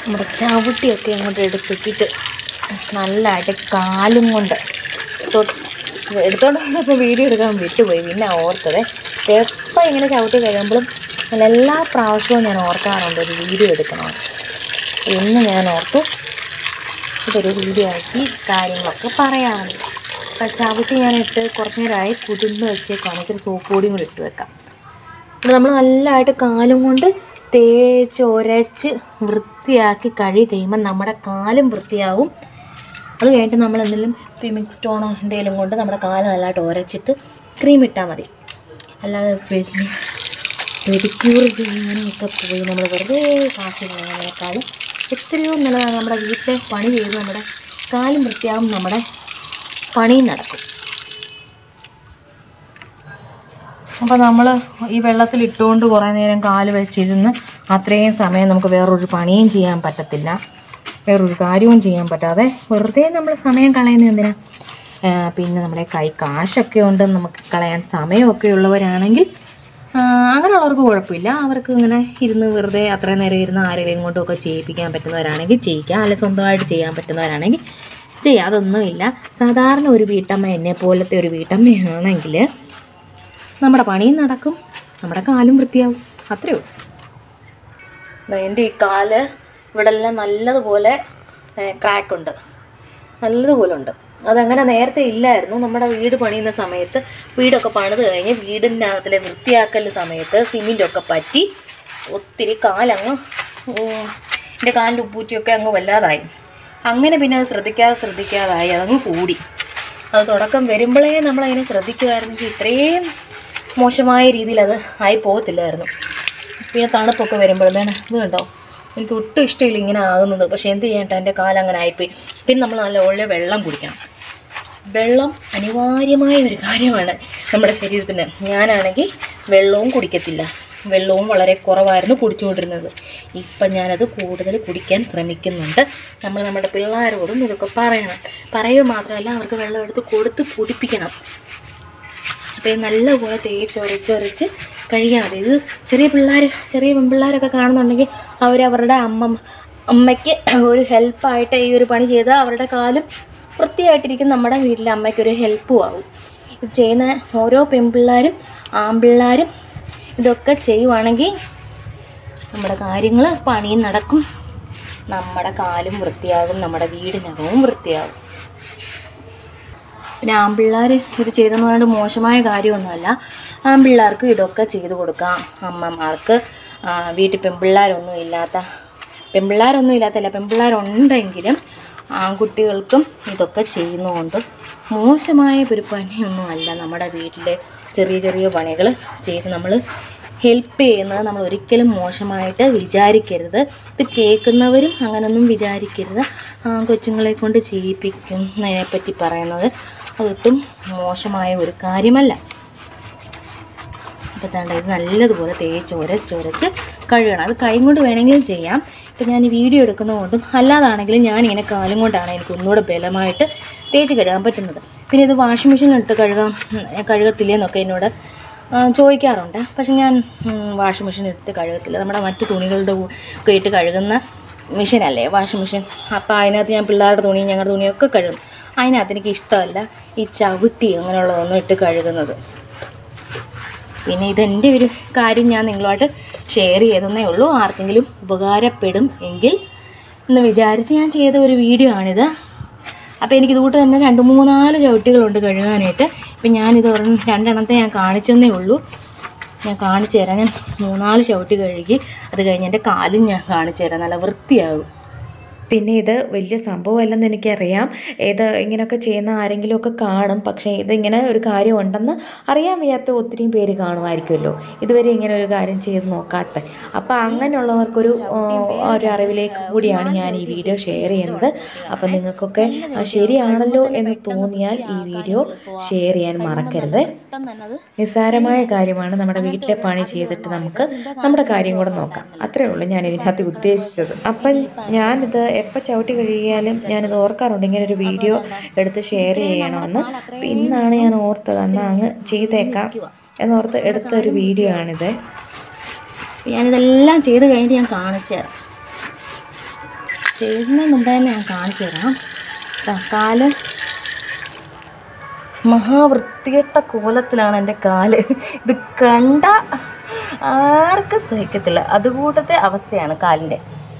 നമ്മുടെ ചവിട്ടിയൊക്കെ ഇങ്ങോട്ട് എടുത്തിട്ട് നല്ലതായിട്ട് കാലും കൊണ്ട് തൊട്ട് എടുത്തോണ്ട് വന്നപ്പോൾ വീഡിയോ എടുക്കാൻ വിട്ടുപോയി പിന്നെ ഓർത്തത് എപ്പോൾ ഇങ്ങനെ ചവിട്ടി കഴിയുമ്പോഴും ഞാൻ എല്ലാ പ്രാവശ്യവും ഞാൻ ഓർക്കാറുണ്ട് ഒരു വീഡിയോ എടുക്കണമെന്ന് ഇന്ന് ഞാൻ ഓർത്തു ഇതൊരു വീഡിയോ ആക്കി കാര്യങ്ങളൊക്കെ പറയാറുണ്ട് അപ്പം ചവിട്ടി ഞാൻ ഇട്ട് കുറച്ച് നേരമായി കുതിർന്ന് വെച്ചേക്കാണ് ഇത്തിരി സോപ്പ് പൊടിയും കൂടി ഇട്ട് വെക്കാം ഇവിടെ നമ്മൾ നല്ലതായിട്ട് കാലും കൊണ്ട് തേച്ച് ഉരച്ച് വൃത്തിയാക്കി കഴുകി കഴിയുമ്പോൾ നമ്മുടെ കാലും വൃത്തിയാവും അത് കഴിഞ്ഞിട്ട് നമ്മൾ എന്തെങ്കിലും പിമിക് സ്റ്റോണോ എന്തെങ്കിലും കൊണ്ട് നമ്മുടെ കാല് നല്ലതായിട്ട് ഉരച്ചിട്ട് ക്രീം ഇട്ടാൽ മതി അല്ലാതെ പെഡിക്യൂർ ചെയ്യാനും ഒക്കെ പോയി നമ്മൾ വെറുതെ കാശ് കളയുന്നതിനേക്കാളും എത്രയോ നല്ലതാണ് നമ്മുടെ വീട്ടിലെ പണി ചെയ്ത് നമ്മുടെ കാലും വൃത്തിയാവും നമ്മുടെ പണിയും നടക്കും അപ്പോൾ നമ്മൾ ഈ വെള്ളത്തിൽ ഇട്ടുകൊണ്ട് കുറേ നേരം കാല് വെച്ചിരുന്ന് അത്രയും സമയം നമുക്ക് വേറൊരു പണിയും ചെയ്യാൻ പറ്റത്തില്ല വേറൊരു കാര്യവും ചെയ്യാൻ പറ്റാതെ വെറുതെ നമ്മൾ സമയം കളയുന്നത് എന്തിനാ ആ, പിന്നെ നമ്മുടെ കൈ കാശൊക്കെ ഉണ്ട് നമുക്ക് കളയാൻ സമയമൊക്കെ ഉള്ളവരാണെങ്കിൽ ആ, അങ്ങനെയുള്ളവർക്ക് കുഴപ്പമില്ല അവർക്ക് ഇങ്ങനെ ഇരുന്ന് വെറുതെ അത്രയും നേരം ഇരുന്ന് ആരെങ്കിലും കൊണ്ടൊക്കെ ചെയ്യിപ്പിക്കാൻ പറ്റുന്നവരാണെങ്കിൽ ചെയ്യിക്കാം അല്ലെങ്കിൽ സ്വന്തമായിട്ട് ചെയ്യാൻ പറ്റുന്നവരാണെങ്കിൽ ചെയ്യാം അതൊന്നുമില്ല സാധാരണ ഒരു വീട്ടമ്മ എന്നെ പോലത്തെ ഒരു വീട്ടമ്മയാണെങ്കിൽ നമ്മുടെ പണിയും നടക്കും നമ്മുടെ കാലും വൃത്തിയാവും അത്രയേ ഉള്ളൂ ദാ എൻ്റെ ഈ കാല് ഇവിടെ എല്ലാം നല്ലതുപോലെ ക്രാക്ക് ഉണ്ട് നല്ലതുപോലെ ഉണ്ട് അതങ്ങനെ നേരത്തെ ഇല്ലായിരുന്നു നമ്മുടെ വീട് പണിയുന്ന സമയത്ത് വീടൊക്കെ പണിത് കഴിഞ്ഞ് വീടിൻ്റെ അകത്തിലെ വൃത്തിയാക്കൽ സമയത്ത് സിമെൻറ്റൊക്കെ പറ്റി ഒത്തിരി കാലങ്ങ് ഉം, എൻ്റെ കാലിൻ്റെ ഉപ്പൂറ്റിയൊക്കെ അങ്ങ് വല്ലാതായി അങ്ങനെ പിന്നെ അത് ശ്രദ്ധിക്കാതെ ശ്രദ്ധിക്കാതായി അതങ്ങ് കൂടി അത് തുടക്കം വരുമ്പോഴേ നമ്മളതിനെ ശ്രദ്ധിക്കുമായിരുന്നെങ്കിൽ ഇത്രയും മോശമായ രീതിയിൽ അത് ആയി പോകത്തില്ലായിരുന്നു പിന്നെ തണുപ്പൊക്കെ വരുമ്പോഴത്തേന് ഇത് കണ്ടോ എനിക്ക് ഒട്ടും ഇഷ്ടമില്ല ഇങ്ങനെ ആകുന്നത് പക്ഷേ എന്ത് ചെയ്യട്ടെ എൻ്റെ കാലം അങ്ങനെ ആയിപ്പോയി പിന്നെ നമ്മൾ നല്ല ഉള്ള വെള്ളം കുടിക്കണം വെള്ളം അനിവാര്യമായ ഒരു കാര്യമാണ് നമ്മുടെ ശരീരത്തിന് ഞാനാണെങ്കിൽ വെള്ളവും കുടിക്കത്തില്ല വെള്ളവും വളരെ കുറവായിരുന്നു കുടിച്ചുകൊണ്ടിരുന്നത് ഇപ്പം ഞാനത് കൂടുതൽ കുടിക്കാൻ ശ്രമിക്കുന്നുണ്ട് നമ്മൾ നമ്മുടെ പിള്ളേരോടും ഇതൊക്കെ പറയണം പറയുക മാത്രമല്ല അവർക്ക് വെള്ളം എടുത്ത് കൊടുത്ത് കുടിപ്പിക്കണം അപ്പോൾ ഇത് നല്ലപോലെ തേച്ചൊരച്ചൊരച്ച് കഴിയാം മതി ഇത് ചെറിയ പിള്ളേർ ചെറിയ പെൺപിള്ളേരൊക്കെ കാണുന്നുണ്ടെങ്കിൽ അവരവരുടെ അമ്മ അമ്മയ്ക്ക് ഒരു ഹെൽപ്പായിട്ട് ഈ ഒരു പണി ചെയ്താൽ അവരുടെ കാലും വൃത്തിയായിട്ടിരിക്കും നമ്മുടെ വീട്ടിലെ അമ്മയ്ക്കൊരു ഹെൽപ്പും ആവും ഇത് ചെയ്യുന്ന ഓരോ പെൺപിള്ളേരും ആൺപിള്ളേരും ഇതൊക്കെ ചെയ്യുവാണെങ്കിൽ നമ്മുടെ കാര്യങ്ങൾ പണിയും നടക്കും നമ്മുടെ കാലും വൃത്തിയാകും നമ്മുടെ വീടിനകവും വൃത്തിയാകും പിന്നെ ആൺപിള്ളേർ ഇത് ചെയ്തെന്ന് പറഞ്ഞാൽ മോശമായ കാര്യമൊന്നുമല്ല ആൺപിള്ളേർക്ക് ഇതൊക്കെ ചെയ്തു കൊടുക്കാം അമ്മമാർക്ക് ആ, വീട്ടിൽ പെൺപിള്ളേരൊന്നും ഇല്ലാത്ത പെൺപിള്ളേരൊന്നും ഇല്ലാത്തല്ല പെൺപിള്ളേരുണ്ടെങ്കിലും ആൺകുട്ടികൾക്കും ഇതൊക്കെ ചെയ്യുന്നതുകൊണ്ട് മോശമായ ഒരു പണിയൊന്നും അല്ല നമ്മുടെ വീട്ടിലെ ചെറിയ ചെറിയ പണികൾ ചെയ്ത് നമ്മൾ ഹെൽപ്പ് ചെയ്യുന്നത് നമ്മൾ ഒരിക്കലും മോശമായിട്ട് വിചാരിക്കരുത് ഇത് കേൾക്കുന്നവരും അങ്ങനൊന്നും വിചാരിക്കരുത് ആ, കൊച്ചുങ്ങളെ കൊണ്ട് ചെയ്യിപ്പിക്കുന്നതിനെ പറ്റി പറയുന്നത് അതൊട്ടും മോശമായ ഒരു കാര്യമല്ല അപ്പോൾ തേണ്ട ഇത് നല്ലതുപോലെ തേച്ച് ഉരച്ചുരച്ച് കഴുകണം അത് കൈ കൊണ്ട് വേണമെങ്കിലും ചെയ്യാം ഇപ്പം ഞാൻ ഈ വീഡിയോ എടുക്കുന്നതുകൊണ്ടും അല്ലാതാണെങ്കിലും ഞാനിങ്ങനെ കാലും കൊണ്ടാണ് എനിക്ക് ഒന്നുകൂടെ ബലമായിട്ട് തേച്ച് കഴുകാൻ പറ്റുന്നത് പിന്നെ ഇത് വാഷിംഗ് മെഷീനിലിട്ട് കഴുകാൻ ഉം, കഴുകത്തില്ലേന്നൊക്കെ എന്നോട് ആ, ചോദിക്കാറുണ്ട് പക്ഷെ ഞാൻ വാഷിംഗ് മെഷീൻ ഇട്ട് കഴുകത്തില്ല നമ്മുടെ മറ്റു തുണികളുടെ കൂ- ഒക്കെ ഇട്ട് കഴുകുന്ന മെഷീനല്ലേ വാഷിംഗ് മെഷീൻ അപ്പോൾ അതിനകത്ത് ഞാൻ പിള്ളേരുടെ തുണിയും ഞങ്ങളുടെ തുണിയൊക്കെ കഴുകും അതിനകത്ത് എനിക്ക് ഇഷ്ടമല്ല ഈ ചവിട്ടി അങ്ങനെയുള്ളതൊന്നും ഇട്ട് കഴുകുന്നത് പിന്നെ ഇതെൻ്റെ ഒരു കാര്യം ഞാൻ നിങ്ങളുമായിട്ട് ഷെയർ ചെയ്തെന്നേ ഉള്ളൂ ആർക്കെങ്കിലും ഉപകാരപ്പെടും എങ്കിൽ എന്ന് വിചാരിച്ച് ഞാൻ ചെയ്ത ഒരു വീഡിയോ ആണിത് അപ്പോൾ എനിക്ക് ഇതുകൂട്ട് തന്നെ രണ്ട് മൂന്നാല് ചവിട്ടികളുണ്ട് കഴുകാനായിട്ട് ഇപ്പം ഞാനിത് ഒരെണ്ണം രണ്ടെണ്ണത്തെ ഞാൻ കാണിച്ചെന്നേ ഉള്ളൂ ഞാൻ കാണിച്ചു തരാം ഞാൻ മൂന്നാല് ചവിട്ടി കഴുകി അത് കഴിഞ്ഞ് എൻ്റെ കാലും ഞാൻ കാണിച്ചു തരാം നല്ല വൃത്തിയാകും പിന്നെ ഇത് വലിയ സംഭവമല്ലെന്ന് എനിക്കറിയാം ഇത് ഇങ്ങനെയൊക്കെ ചെയ്യുന്ന ആരെങ്കിലുമൊക്കെ കാണും പക്ഷേ ഇതിങ്ങനെ ഒരു കാര്യം ഉണ്ടെന്ന് അറിയാൻ വയ്യാത്ത ഒത്തിരി പേര് കാണുമായിരിക്കുമല്ലോ ഇതുവരെ ഇങ്ങനെ ഒരു കാര്യം ചെയ്ത് നോക്കാട്ടെ അപ്പോൾ അങ്ങനെയുള്ളവർക്കൊരു ആ, ഒരു അറിവിലേക്ക് കൂടിയാണ് ഞാൻ ഈ വീഡിയോ ഷെയർ ചെയ്യുന്നത് അപ്പോൾ നിങ്ങൾക്കൊക്കെ ആ, ശരിയാണല്ലോ എന്ന് തോന്നിയാൽ ഈ വീഡിയോ ഷെയർ ചെയ്യാൻ മറക്കരുത് പെട്ടെന്ന് തന്നെ അത് നിസ്സാരമായ കാര്യമാണ് നമ്മുടെ വീട്ടിലെ പണി ചെയ്തിട്ട് നമുക്ക് നമ്മുടെ കാര്യം കൂടെ നോക്കാം അത്രേ ഉള്ളൂ ഞാൻ ഇതിനകത്ത് ഉദ്ദേശിച്ചത് അപ്പം ഞാനിത് എപ്പോൾ ചവിട്ടി കഴിയാലും ഞാനിത് ഓർക്കാറുണ്ട് ഇങ്ങനെ ഒരു വീഡിയോ എടുത്ത് ഷെയർ ചെയ്യണമെന്ന് അപ്പം ഇന്നാണ് ഞാൻ ഓർത്തത് എന്നാൽ അങ്ങ് ചെയ്തേക്കാം എന്നോർത്ത് എടുത്ത ഒരു വീഡിയോ ആണിത് ഞാനിതെല്ലാം ചെയ്ത് കഴിഞ്ഞിട്ട് ഞാൻ കാണിച്ചു തരാം ചെയ്യുന്നതിന് മുമ്പ് തന്നെ ഞാൻ കാണിച്ചു തരാം ദാ കാല് മഹാവൃത്തികെട്ട കോലത്തിലാണ് എൻ്റെ കാല് ഇത് കണ്ട ആർക്കും സഹിക്കത്തില്ല അതുകൂട്ടത്തെ അവസ്ഥയാണ് കാലിൻ്റെ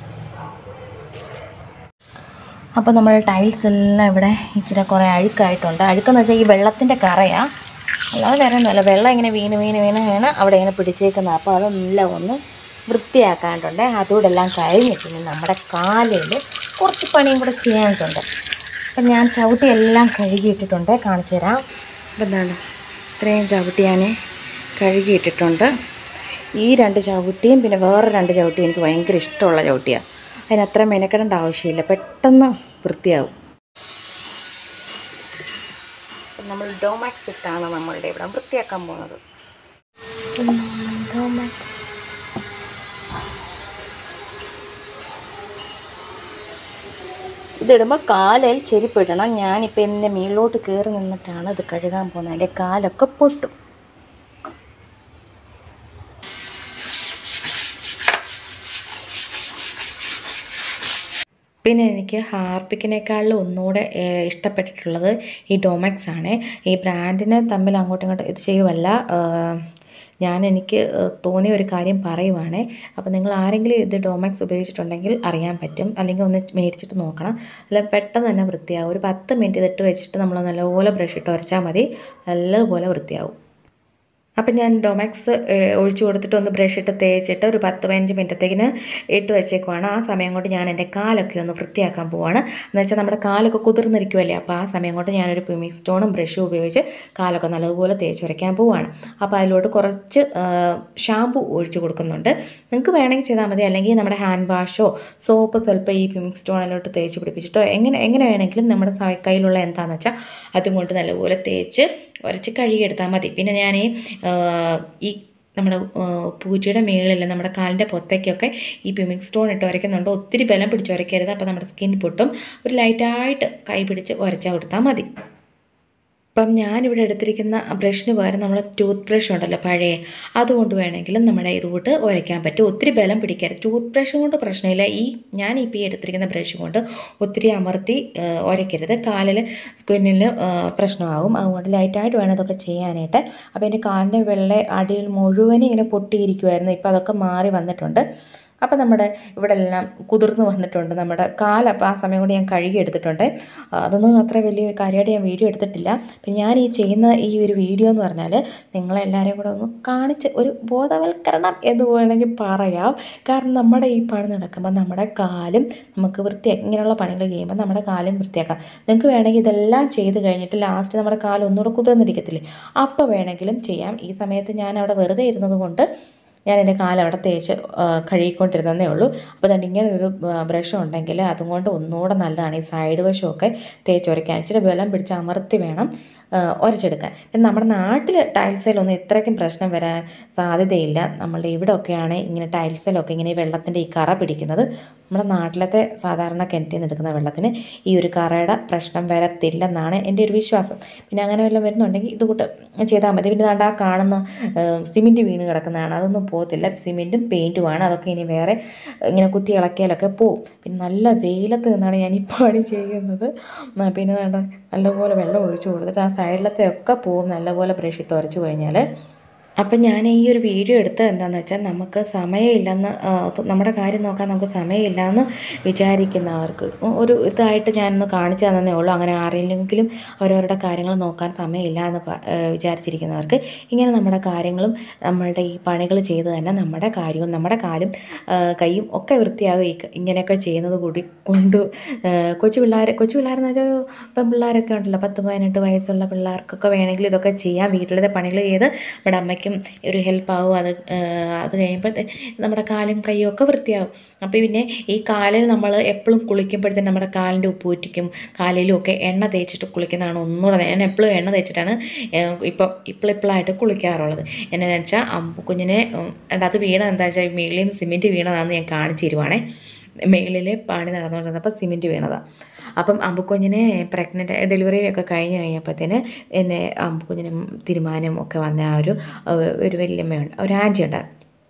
അപ്പോൾ നമ്മൾ ടൈൽസ് എല്ലാം ഇവിടെ ഇച്ചിരി കുറേ അഴുക്കായിട്ടുണ്ട് അഴുക്കെന്ന് വെച്ചാൽ ഈ വെള്ളത്തിൻ്റെ കറയാണ് അല്ലാതെ വേറെ ഒന്നുമല്ല വെള്ളം ഇങ്ങനെ വീണ് വീണ് വീണ് വീണ് അവിടെ ഇങ്ങനെ പിടിച്ചേക്കുന്നത് അപ്പോൾ അതെല്ലാം ഒന്ന് വൃത്തിയാക്കാനുണ്ട് അതുകൂടെ എല്ലാം കഴിഞ്ഞിട്ട് ഇനി നമ്മുടെ കാലിൽ കുറച്ച് പണിയും കൂടെ ചെയ്യാനായിട്ടുണ്ട് അപ്പം ഞാൻ ചവിട്ടി എല്ലാം കഴുകിയിട്ടിട്ടുണ്ട് കാണിച്ചു തരാം അപ്പം എന്താണ് ഇത്രയും ചവിട്ടി ഞാൻ കഴുകിയിട്ടിട്ടുണ്ട് ഈ രണ്ട് ചവിട്ടിയും പിന്നെ വേറെ രണ്ട് ചവിട്ടിയും എനിക്ക് ഭയങ്കര ഇഷ്ടമുള്ള ചവിട്ടിയാണ് അതിന് അത്ര മെനക്കെടേണ്ട ആവശ്യമില്ല പെട്ടെന്ന് വൃത്തിയാവും അപ്പം നമ്മൾ ഡോമാക്സ് ഇട്ടാണ് നമ്മളുടെ ഇവിടെ വൃത്തിയാക്കാൻ പോകുന്നത് ഡോമാക്സ് ഇതിടുമ്പോൾ കാലിൽ ചെരിപ്പിടണം ഞാനിപ്പോൾ എൻ്റെ മേളിലോട്ട് കയറി നിന്നിട്ടാണ് ഇത് കഴുകാൻ പോകുന്നത് എൻ്റെ കാലൊക്കെ പൊട്ടും പിന്നെ എനിക്ക് ഹാർപ്പിക്കിനേക്കാളും ഒന്നുകൂടെ ഏഹ്, ഇഷ്ടപ്പെട്ടിട്ടുള്ളത് ഈ ഡോമാക്സ് ആണ് ഈ ബ്രാൻഡിനെ തമ്മിൽ അങ്ങോട്ടും ഇങ്ങോട്ടും ഇത് ചെയ്യുമല്ല ഏഹ്, ഞാൻ എനിക്ക് ഏഹ്, തോന്നിയ ഒരു കാര്യം പറയുവാണ് അപ്പോൾ നിങ്ങൾ ആരെങ്കിലും ഇത് ഡോമാക്സ് ഉപയോഗിച്ചിട്ടുണ്ടെങ്കിൽ അറിയാൻ പറ്റും അല്ലെങ്കിൽ ഒന്ന് മേടിച്ചിട്ട് നോക്കണം അല്ല പെട്ടെന്ന് തന്നെ വൃത്തിയാവും ഒരു പത്ത് മിനിറ്റ് ഇതിട്ട് വെച്ചിട്ട് നമ്മൾ നല്ലപോലെ ബ്രഷ് ഇട്ട് ഉരച്ചാൽ മതി നല്ലപോലെ വൃത്തിയാവും അപ്പം ഞാൻ ഡൊമാക്സ് ഏഹ്, ഒഴിച്ചു കൊടുത്തിട്ട് ഒന്ന് ബ്രഷ് ഇട്ട് തേച്ചിട്ട് ഒരു പത്ത് പതിനഞ്ച് മിനിറ്റത്തേക്കിന് ഇട്ട് വെച്ചേക്കുവാണ് ആ സമയം കൊണ്ട് ഞാൻ എൻ്റെ കാലൊക്കെ ഒന്ന് വൃത്തിയാക്കാൻ പോവാണ് എന്ന് വെച്ചാൽ നമ്മുടെ കാലൊക്കെ കുതിർന്നിരിക്കുമല്ലേ അപ്പോൾ ആ സമയം കൊണ്ട് ഞാനൊരു പിമിക് സ്റ്റോണും ബ്രഷും ഉപയോഗിച്ച് കാലൊക്കെ നല്ലതുപോലെ തേച്ച് വരയ്ക്കാൻ പോവാണ് അപ്പോൾ അതിലോട്ട് കുറച്ച് ഷാമ്പു ഒഴിച്ചു കൊടുക്കുന്നുണ്ട് നിങ്ങൾക്ക് വേണമെങ്കിൽ ചെയ്താൽ മതി അല്ലെങ്കിൽ നമ്മുടെ ഹാൻഡ് വാഷോ സോപ്പ് സ്വല്പം ഈ പിമിക് സ്റ്റോണിലോട്ട് തേച്ച് പിടിപ്പിച്ചിട്ടോ എങ്ങനെ എങ്ങനെ വേണമെങ്കിലും നമ്മുടെ സ- കയ്യിലുള്ള എന്താണെന്ന് വെച്ചാൽ അതും കൊണ്ട് നല്ലപോലെ തേച്ച് ഉരച്ച് കഴുകിയെടുത്താൽ മതി പിന്നെ ഞാൻ ഈ നമ്മുടെ ആ, പൂച്ചയുടെ മേളിൽ നമ്മുടെ കാലിൻ്റെ പൊത്തേക്കൊക്കെ ഈ പിമിക് സ്റ്റോൺ ഇട്ട് ഉരയ്ക്കുന്നുണ്ട് ഒത്തിരി ബലം പിടിച്ച് ഉരയ്ക്കരുത് അപ്പോൾ നമ്മുടെ സ്കിൻ പൊട്ടും ഒരു ലൈറ്റായിട്ട് കൈ പിടിച്ച് ഉരച്ചാൽ കൊടുത്താൽ മതി ഇപ്പം ഞാനിവിടെ എടുത്തിരിക്കുന്ന ബ്രഷിന് പകരം നമ്മൾ ടൂത്ത് ബ്രഷ് ഉണ്ടല്ലോ പഴയ അതുകൊണ്ട് വേണമെങ്കിലും നമ്മുടെ ഇതുകൊണ്ട് ഉരയ്ക്കാൻ പറ്റും ഒത്തിരി ബലം പിടിക്കരുത് ടൂത്ത് ബ്രഷ് കൊണ്ട് പ്രശ്നമില്ല ഈ ഞാൻ ഇപ്പോൾ ഈ എടുത്തിരിക്കുന്ന ബ്രഷ് കൊണ്ട് ഒത്തിരി അമർത്തി ആ, ഉരയ്ക്കരുത് കാലിൽ സ്കിന്നിൽ പ്രശ്നമാകും അതുകൊണ്ട് ലൈറ്റായിട്ട് വേണം ഇതൊക്കെ ചെയ്യാനായിട്ട് അപ്പോൾ എൻ്റെ കാലിൻ്റെ വെള്ള അടിയിൽ മുഴുവനും ഇങ്ങനെ പൊട്ടിയിരിക്കുമായിരുന്നു ഇപ്പോൾ അതൊക്കെ മാറി വന്നിട്ടുണ്ട് അപ്പോൾ നമ്മുടെ ഇവിടെ എല്ലാം കുതിർന്ന് വന്നിട്ടുണ്ട് നമ്മുടെ കാലപ്പോൾ ആ സമയം കൊണ്ട് ഞാൻ കഴുകി എടുത്തിട്ടുണ്ട് അതൊന്നും അത്ര വലിയ കാര്യമായിട്ട് ഞാൻ വീഡിയോ എടുത്തിട്ടില്ല അപ്പം ഞാൻ ഈ ചെയ്യുന്ന ഈ ഒരു വീഡിയോ എന്ന് പറഞ്ഞാൽ നിങ്ങളെല്ലാവരെയും കൂടെ ഒന്ന് കാണിച്ച് ഒരു ബോധവൽക്കരണം എന്ന് വേണമെങ്കിൽ പറയാം കാരണം നമ്മുടെ ഈ പണി നടക്കുമ്പോൾ നമ്മുടെ കാലും നമുക്ക് വൃത്തിയാക്കി ഇങ്ങനെയുള്ള പണികൾ ചെയ്യുമ്പോൾ നമ്മുടെ കാലും വൃത്തിയാക്കാം നിങ്ങൾക്ക് വേണമെങ്കിൽ ഇതെല്ലാം ചെയ്ത് കഴിഞ്ഞിട്ട് ലാസ്റ്റ് നമ്മുടെ കാലം ഒന്നുകൂടെ കുതിർന്നിരിക്കത്തില്ലേ അപ്പോൾ വേണമെങ്കിലും ചെയ്യാം ഈ സമയത്ത് ഞാൻ അവിടെ വെറുതെ ഇരുന്നത് കൊണ്ട് ഞാൻ എൻ്റെ കാലം അവിടെ തേച്ച് ആ, കഴുകിക്കൊണ്ടിരുന്നതേ ഉള്ളൂ അപ്പോൾ അതുകൊണ്ട് ഇങ്ങനെ ഒരു ബ്രഷ് ഉണ്ടെങ്കിൽ അതുകൊണ്ട് ഒന്നുകൂടെ നല്ലതാണ് ഈ സൈഡ് വശമൊക്കെ തേച്ച് ഉരയ്ക്കാൻ ഇച്ചിരി ബലം പിടിച്ച് അമർത്തി വേണം ആ, ഉരച്ചെടുക്കാൻ പിന്നെ നമ്മുടെ നാട്ടിൽ ടൈൽസിലൊന്നും ഇത്രയ്ക്കും പ്രശ്നം വരാൻ സാധ്യതയില്ല നമ്മളുടെ ഇവിടെയൊക്കെയാണ് ഇങ്ങനെ ടൈൽസിലൊക്കെ ഇങ്ങനെ ഈ വെള്ളത്തിൻ്റെ ഈ കറ പിടിക്കുന്നത് നമ്മുടെ നാട്ടിലത്തെ സാധാരണ കിണറ്റിൽ നിന്ന് എടുക്കുന്ന വെള്ളത്തിന് ഈ ഒരു കറയുടെ പ്രശ്നം വരത്തില്ലെന്നാണ് എൻ്റെ ഒരു വിശ്വാസം പിന്നെ അങ്ങനെ വല്ലതും വരുന്നുണ്ടെങ്കിൽ ഇതുകൂട്ട് ചെയ്താൽ മതി പിന്നെ ദാണ്ട് ആ കാണുന്ന സിമെൻറ്റ് വീണ് കിടക്കുന്നതാണ് അതൊന്നും പോകത്തില്ല സിമെൻറ്റും പെയിൻറ്റുമാണ് അതൊക്കെ ഇനി വേറെ ഇങ്ങനെ കുത്തി ഇളക്കിയാലൊക്കെ പോവും പിന്നെ നല്ല വെയിലത്ത് നിന്നാണ് ഞാൻ ഈ പണി ചെയ്യുന്നത് ആ, പിന്നെ വേണ്ട നല്ലപോലെ വെള്ളം ഒഴിച്ചു കൊടുത്തിട്ട് ആ സൈഡിലത്തെ ഒക്കെ പോവും നല്ലപോലെ ബ്രഷ് ഇട്ട് ഉരച്ച് കഴിഞ്ഞാൽ അപ്പം ഞാൻ ഈ ഒരു വീഡിയോ എടുത്തത് എന്താണെന്ന് വെച്ചാൽ നമുക്ക് സമയമില്ലെന്ന് ആ, ത- നമ്മുടെ കാര്യം നോക്കാൻ നമുക്ക് സമയമില്ലയെന്ന് വിചാരിക്കുന്നവർക്ക് ഒ- ഒരു ഇതായിട്ട് ഞാനൊന്ന് കാണിച്ചു തന്നേ ഉള്ളൂ അങ്ങനെ ആരെങ്കിലും അവരവരുടെ കാര്യങ്ങൾ നോക്കാൻ സമയമില്ല എന്ന് പ- ആ, വിചാരിച്ചിരിക്കുന്നവർക്ക് ഇങ്ങനെ നമ്മുടെ കാര്യങ്ങളും നമ്മളുടെ ഈ പണികൾ ചെയ്ത് തന്നെ നമ്മുടെ കാര്യവും നമ്മുടെ കാലും ആ, കൈയും ഒക്കെ വൃത്തിയാകും ഈ ക- ഇങ്ങനെയൊക്കെ ചെയ്യുന്നത് കൂടി കൊണ്ട് ആ, കൊച്ചു പിള്ളേർ കൊച്ചു പിള്ളേരെന്ന് വെച്ചാൽ ഒരു പെൺപിള്ളേരൊക്കെ ഉണ്ടല്ലോ പത്ത് പതിനെട്ട് വയസ്സുള്ള പിള്ളേർക്കൊക്കെ വേണമെങ്കിൽ ഇതൊക്കെ ചെയ്യാം വീട്ടിലത്തെ പണികൾ ചെയ്ത് നമ്മുടെ അമ്മയ്ക്കും ഒരു ഹെൽപ്പാവും അത് ആ, അത് കഴിയുമ്പോഴത്തെ നമ്മുടെ കാലും കൈയും ഒക്കെ വൃത്തിയാവും അപ്പോൾ പിന്നെ ഈ കാലിൽ നമ്മൾ എപ്പോഴും കുളിക്കുമ്പോഴത്തേനും നമ്മുടെ കാലിൻ്റെ ഉപ്പ് ഊറ്റിക്കും കാലിലും ഒക്കെ എണ്ണ തേച്ചിട്ട് കുളിക്കുന്നതാണ് ഒന്നുകൂടെ നേ- ഞാൻ എപ്പോഴും എണ്ണ തേച്ചിട്ടാണ് ഇപ്പം ഇപ്പോഴിപ്പോഴായിട്ട് കുളിക്കാറുള്ളത് എന്നാന്ന് വെച്ചാൽ അമ്പു കുഞ്ഞിനെ ഉം, എടാ അത് വീണത് എന്താ വെച്ചാൽ മേളിൽ നിന്ന് സിമെൻറ്റ് വീണതാണെന്ന് ഞാൻ കാണിച്ചു തരുവാണേ മേളിൽ പണി നടന്നുകൊണ്ടിരുന്നപ്പോൾ സിമെൻറ്റ് വീണതാണ് അപ്പം അമ്പുക്കുഞ്ഞിനെ പ്രഗ്നൻ്റ് ഡെലിവറി ഒക്കെ കഴിഞ്ഞ് കഴിഞ്ഞപ്പോഴത്തേന് എന്നെ അമ്പുക്കുഞ്ഞിനും തീരുമാനം ഒക്കെ വന്ന ആ ഒരു ഏഹ്, ഒരു വല്യമ്മയുണ്ട് ഒരു ആൻറ്റി ഉണ്ടായിരുന്നു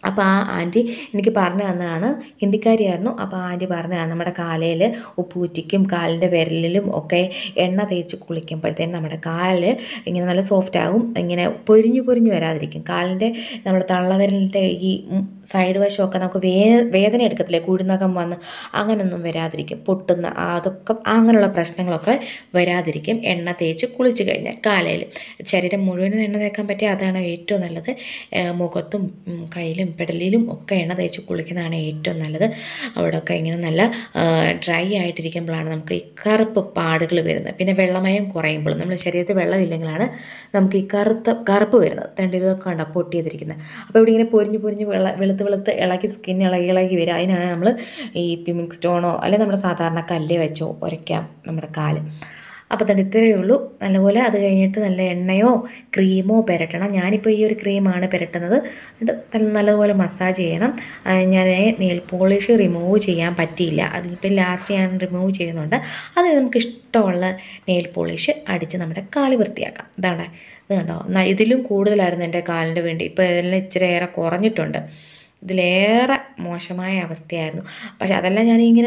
അപ്പോൾ ആ ആൻറ്റി എനിക്ക് പറഞ്ഞു തന്നതാണ് ഹിന്ദിക്കാരിയായിരുന്നു അപ്പോൾ ആ ആൻറ്റി പറഞ്ഞതാണ് നമ്മുടെ കാലയിൽ ഉപ്പൂറ്റിക്കും കാലിൻ്റെ വിരലിലും ഒക്കെ എണ്ണ തേച്ച് കുളിക്കുമ്പോഴത്തേനും നമ്മുടെ കാല് ഇങ്ങനെ നല്ല സോഫ്റ്റ് ആകും ഇങ്ങനെ പൊരിഞ്ഞു പൊരിഞ്ഞു വരാതിരിക്കും കാലിൻ്റെ നമ്മുടെ തള്ളവിരലിൻ്റെ ഈ ഉം സൈഡ് വശമൊക്കെ നമുക്ക് വേ വേദന എടുക്കത്തില്ലേ കുഴിനകം വന്ന് അങ്ങനൊന്നും വരാതിരിക്കും പൊട്ടുന്ന ആ അതൊക്കെ അങ്ങനെയുള്ള പ്രശ്നങ്ങളൊക്കെ വരാതിരിക്കും എണ്ണ തേച്ച് കുളിച്ച് കഴിഞ്ഞാൽ കാലയിൽ ശരീരം മുഴുവനും എണ്ണ തേക്കാൻ പറ്റിയ അതാണ് ഏറ്റവും നല്ലത് ഏഹ് മുഖത്തും ഉം, കയ്യിലും പെടലിലും ഒക്കെ എണ്ണ തേച്ച് കുളിക്കുന്നതാണ് ഏറ്റവും നല്ലത് അവിടെയൊക്കെ ഇങ്ങനെ നല്ല ഡ്രൈ ആയിട്ടിരിക്കുമ്പോഴാണ് നമുക്ക് ഈ കറുപ്പ് പാടുകൾ വരുന്നത് പിന്നെ വെള്ളമയം കുറയുമ്പോൾ നമ്മുടെ ശരീരത്തിൽ വെള്ളമില്ലെങ്കിലാണ് നമുക്ക് ഈ കറുത്ത കറുപ്പ് വരുന്നത് തണ്ട് ഇതൊക്കെ കണ്ടോ പൊട്ടിയതിരിക്കുന്നത് അപ്പോൾ ഇവിടെ ഇങ്ങനെ പൊരിഞ്ഞ് പൊരിഞ്ഞ് വെള്ള വെളുത്ത് വെളുത്ത് ഇളകി സ്കിൻ ഇളകി ഇളകി വരും അതിനാണ് നമ്മൾ ഈ പിമിക് സ്റ്റോണോ അല്ലെങ്കിൽ നമ്മുടെ സാധാരണ കല്ല് വെച്ചോ ഉരയ്ക്കാം നമ്മുടെ കാല് അപ്പോൾ തന്നെ ഇത്രയേ ഉള്ളൂ നല്ലപോലെ അത് കഴിഞ്ഞിട്ട് നല്ല എണ്ണയോ ക്രീമോ പുരട്ടണം ഞാനിപ്പോൾ ഈ ഒരു ക്രീമാണ് പുരട്ടുന്നത് എന്നിട്ട് നല്ല നല്ലപോലെ മസാജ് ചെയ്യണം ആ, ഞാൻ നെയിൽ പോളിഷ് റിമൂവ് ചെയ്യാൻ പറ്റിയില്ല അതിപ്പോൾ ലാസ്റ്റ് ഞാൻ റിമൂവ് ചെയ്യുന്നുണ്ട് അത് നമുക്ക് ഇഷ്ടമുള്ള നെയിൽ പോളിഷ് അടിച്ച് നമ്മുടെ കാല് വൃത്തിയാക്കാം ഇതാണ് ഇത് കണ്ടോ ന- ഇതിലും കൂടുതലായിരുന്നു എൻ്റെ കാലിൻ്റെ വേണ്ടി ഇപ്പോൾ ഇതെല്ലാം ഇച്ചിരി ഏറെ കുറഞ്ഞിട്ടുണ്ട് ഇതിലേറെ മോശമായ അവസ്ഥയായിരുന്നു പക്ഷെ അതെല്ലാം ഞാനിങ്ങനെ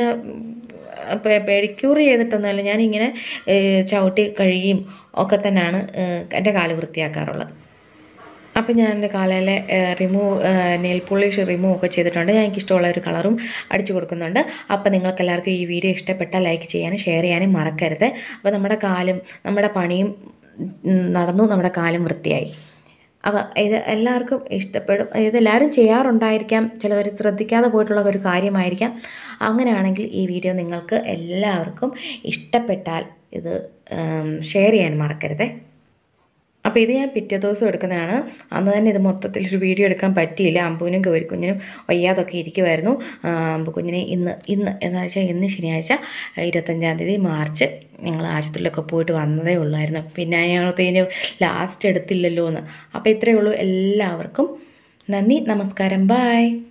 പെഡിക്യൂർ ചെയ്തിട്ടൊന്നുമല്ല ഞാനിങ്ങനെ ഏഹ്, ചവിട്ടി കഴുകിയും ഒക്കെ തന്നെയാണ് ഏഹ്, എൻ്റെ കാല് വൃത്തിയാക്കാറുള്ളത് അപ്പം ഞാൻ എൻ്റെ കാലയിലെ റിമൂവ് നെയിൽ പോളിഷ് റിമൂവ് ഒക്കെ ചെയ്തിട്ടുണ്ട് ഞാൻ എനിക്ക് ഇഷ്ടമുള്ള ഒരു കളറും അടിച്ചു കൊടുക്കുന്നുണ്ട് അപ്പോൾ നിങ്ങൾക്ക് എല്ലാവർക്കും ഈ വീഡിയോ ഇഷ്ടപ്പെട്ടാൽ ലൈക്ക് ചെയ്യാനും ഷെയർ ചെയ്യാനും മറക്കരുത് അപ്പോൾ നമ്മുടെ കാലും നമ്മുടെ പണിയും ഉം, നടന്നു നമ്മുടെ കാലും വൃത്തിയായി അപ്പോൾ ഇത് എല്ലാവർക്കും ഇഷ്ടപ്പെടും ഇത് എല്ലാവരും ചെയ്യാറുണ്ടായിരിക്കാം ചിലവർ ശ്രദ്ധിക്കാതെ പോയിട്ടുള്ള ഒരു കാര്യമായിരിക്കാം അങ്ങനെയാണെങ്കിൽ ഈ വീഡിയോ നിങ്ങൾക്ക് എല്ലാവർക്കും ഇഷ്ടപ്പെട്ടാൽ ഇത് ഷെയർ ചെയ്യാൻ മറക്കരുതേ അപ്പോൾ ഇത് ഞാൻ പിറ്റേ ദിവസം എടുക്കുന്നതാണ് അന്ന് തന്നെ ഇത് മൊത്തത്തിൽ ഒരു വീഡിയോ എടുക്കാൻ പറ്റിയില്ല അമ്പുവിനും ഗൗരിക്കുഞ്ഞിനും വയ്യാതൊക്കെ ഇരിക്കുമായിരുന്നു ആ, അമ്പുക്കുഞ്ഞിനെ ഇന്ന് ഇന്ന് എന്ന് വെച്ചാൽ ഇന്ന് ശനിയാഴ്ച ഇരുപത്തഞ്ചാം തീയതി മാർച്ച് ഞങ്ങൾ ആശുപത്രിയിലൊക്കെ പോയിട്ട് വന്നതേ ഉള്ളായിരുന്നു പിന്നെ ഞങ്ങളത്തേന് ലാസ്റ്റ് എടുത്തില്ലല്ലോ എന്ന് അപ്പോൾ ഇത്രയേ ഉള്ളൂ എല്ലാവർക്കും നന്ദി നമസ്കാരം ബായ്